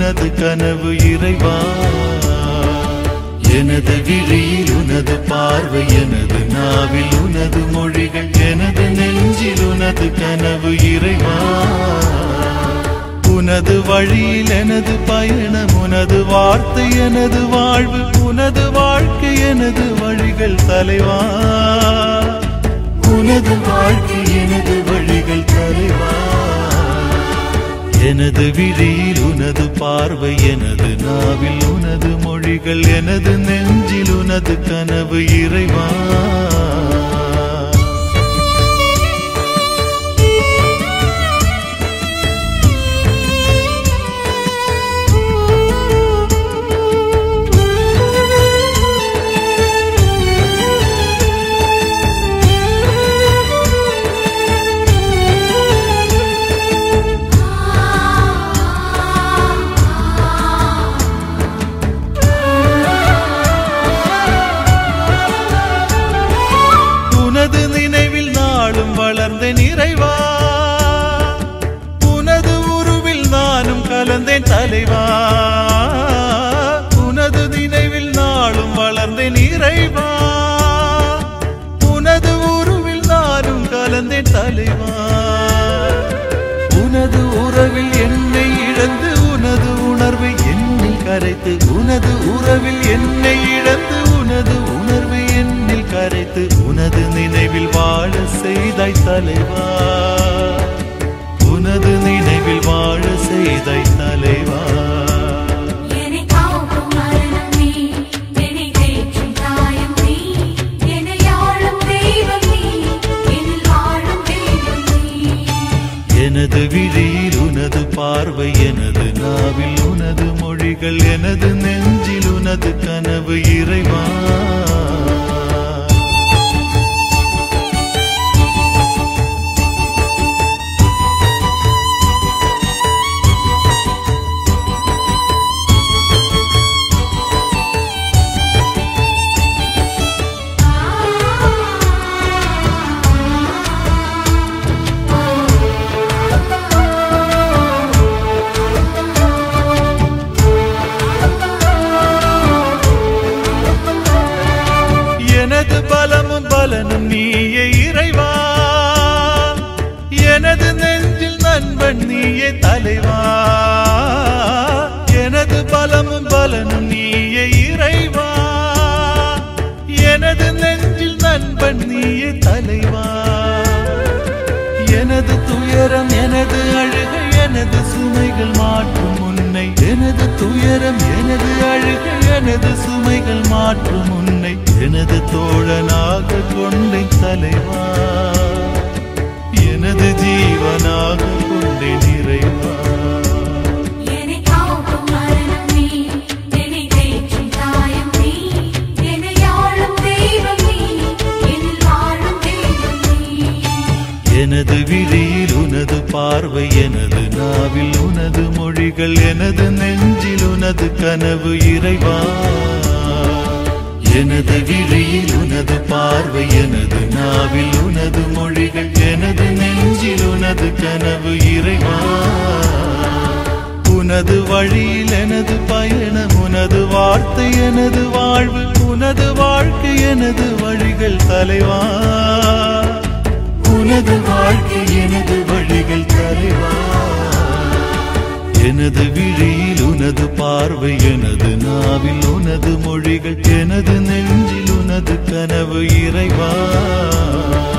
உனது கனவு இறைவா எனது விழியில் உனது பார்வை எனது நாவில் உனது மொழிகள் எனது நெஞ்சில் உனது கனவு இறைவா உனது வழியில் எனது பயணம் உனது வார்த்தை எனது வாழ்வு உனது வாழ்க்கை எனது வழிகள் தலைவா உனது வாழ்க்கை எனது வழிகள் தலைவா எனது விழியில் உனது பார்வை எனது நாவில் உனது மொழிகள் எனது நெஞ்சில் உனது கனவு இறைவா உனது நினைவில் நாளும் வளர்ந்தேன் இறைவா உனது உருவில் நானும் கலந்தேன் தலைவா உனது நினைவில் நாளும் வளர்ந்தேன் இறைவா உனது உருவில் நானும் கலந்தேன் தலைவா உனது உறவில் என்னை இழந்து உனது உணர்வை என்னில் கரைத்து உனது உறவில் என்னை இழந்து உனது உணர்வை என்னில் கரைத்து உனது நினைவில் வாழ செய்தாய் தலைவா உனது நினைவில் வாழ செய்தாய் தலைவா என்னை காக்கும் மரணம் நீ என்னை தேற்றும் தாயும் நீ என்னை ஆளும் தெய்வம் நீ என்னில் வாழும் தெய்வம் நீ எனது விழியில் உனது பார்வை எனது நாவில் உனது மொழிகள் எனது நெஞ்சில் உனது கனவு இறைவா எனது பலமும் பலனும் நீயே இறைவா எனது நெஞ்சில் நண்பன் நீயே தலைவா எனது பலமும் பலனும் நீயே இறைவா எனது நெஞ்சில் நண்பன் நீயே தலைவா எனது துயரம் எனது அழுகை எனது சுமைகள் மாற்றும் உன்னை எனது துயரம் எனது அழுகை எனது சுமைகள் மாற்றும் உன்னை எனது தோழனாக கொண்டேன் தலைவா எனது ஜீவனாக கொண்டேன் இறைவா என்னை காக்கும் மரணம் நீ என்னை தேற்றும் தாயும் நீ என்னை ஆளும் தெய்வம் நீ என்னில் வாழும் தெய்வம் நீ எனது விழியில் உனது பார்வை எனது நாவில் உனது மொழிகள் எனது நெஞ்சில் உனது கனவு இறைவா எனது விழியில் உனது பார்வை எனது நாவில் உனது மொழிகள் எனது நெஞ்சில் உனது கனவு இறைவா உனது வழியில் எனது பயணம் உனது வார்த்தை எனது வாழ்வு உனது வாழ்க்கை எனது வழிகள் தலைவா உனது வாழ்க்கை எனது வழிகள் தலைவா எனது விழியில் உனது பார்வை எனது நாவில் உனது மொழிகள் எனது நெஞ்சில் உனது கனவு இறைவா